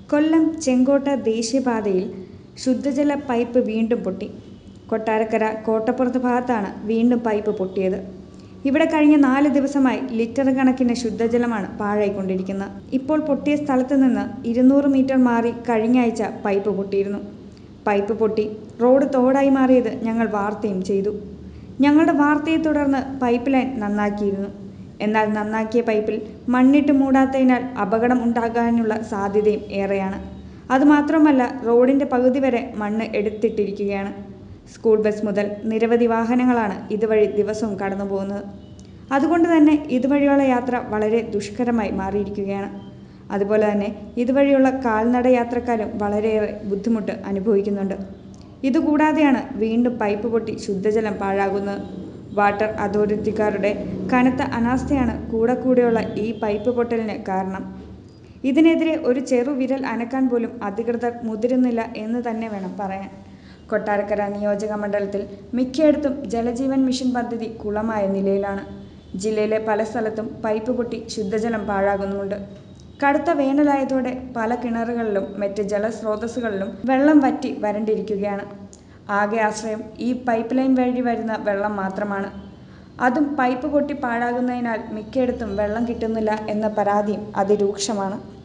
കൊല്ലം ചെങ്കോട്ട ദേശീയപാതയിൽ ശുദ്ധജല പൈപ്പ് വീണ്ടും പൊട്ടി കൊട്ടാരക്കര കോട്ടപ്പുറത്ത് ഭാഗത്താണ് വീണ്ടും പൈപ്പ് പൊട്ടിയത് ഇവിടെ കഴിഞ്ഞ നാല് ദിവസമായി ലിറ്റർ കണക്കിന് ശുദ്ധജലമാണ് പാഴായിക്കൊണ്ടിരിക്കുന്നത് ഇപ്പോൾ പൊട്ടിയ സ്ഥലത്ത് നിന്ന് ഇരുന്നൂറ് മീറ്റർ മാറി കഴിഞ്ഞ ആഴ്ച പൈപ്പ് പൊട്ടിയിരുന്നു പൈപ്പ് പൊട്ടി റോഡ് തോടായി മാറിയത് ഞങ്ങൾ വാർത്തയും ചെയ്തു ഞങ്ങളുടെ വാർത്തയെ തുടർന്ന് പൈപ്പ് ലൈൻ നന്നാക്കിയിരുന്നു എന്നാൽ നന്നാക്കിയ പൈപ്പിൽ മണ്ണിട്ട് മൂടാത്തതിനാൽ അപകടം ഉണ്ടാകാനുള്ള സാധ്യതയും ഏറെയാണ് അതുമാത്രമല്ല റോഡിൻ്റെ പകുതി വരെ മണ്ണ് എടുത്തിട്ടിരിക്കുകയാണ് സ്കൂൾ ബസ് മുതൽ നിരവധി വാഹനങ്ങളാണ് ഇതുവഴി ദിവസവും കടന്നു പോകുന്നത് അതുകൊണ്ട് തന്നെ ഇതുവഴിയുള്ള യാത്ര വളരെ ദുഷ്കരമായി മാറിയിരിക്കുകയാണ് അതുപോലെ തന്നെ ഇതുവഴിയുള്ള കാൽനട യാത്രക്കാരും വളരെയേറെ ബുദ്ധിമുട്ട് അനുഭവിക്കുന്നുണ്ട് ഇതുകൂടാതെയാണ് വീണ്ടും പൈപ്പ് പൊട്ടി ശുദ്ധജലം പാഴാകുന്നത് വാട്ടർ അതോറിറ്റിക്കാരുടെ കനത്ത അനാസ്ഥയാണ് കൂടെ കൂടെയുള്ള ഈ പൈപ്പ് പൊട്ടലിന് കാരണം ഇതിനെതിരെ ഒരു ചെറുവിരൽ അനക്കാൻ പോലും അധികൃതർ മുതിരുന്നില്ല എന്ന് തന്നെ വേണം പറയാൻ കൊട്ടാരക്കര നിയോജക മണ്ഡലത്തിൽ മിക്കയിടത്തും ജലജീവൻ മിഷൻ പദ്ധതി കുളമായ നിലയിലാണ് ജില്ലയിലെ പല സ്ഥലത്തും പൈപ്പ് പൊട്ടി ശുദ്ധജലം പാഴാകുന്നുമുണ്ട് കടുത്ത വേനലായതോടെ പല കിണറുകളിലും മറ്റ് ജലസ്രോതസ്സുകളിലും വെള്ളം വറ്റി വരണ്ടിരിക്കുകയാണ് ആകെ ആശ്രയം ഈ പൈപ്പ് ലൈൻ വഴി വരുന്ന വെള്ളം മാത്രമാണ് അതും പൈപ്പ് പൊട്ടി പാഴാകുന്നതിനാൽ മിക്കയിടത്തും വെള്ളം കിട്ടുന്നില്ല എന്ന പരാതിയും അതിരൂക്ഷമാണ്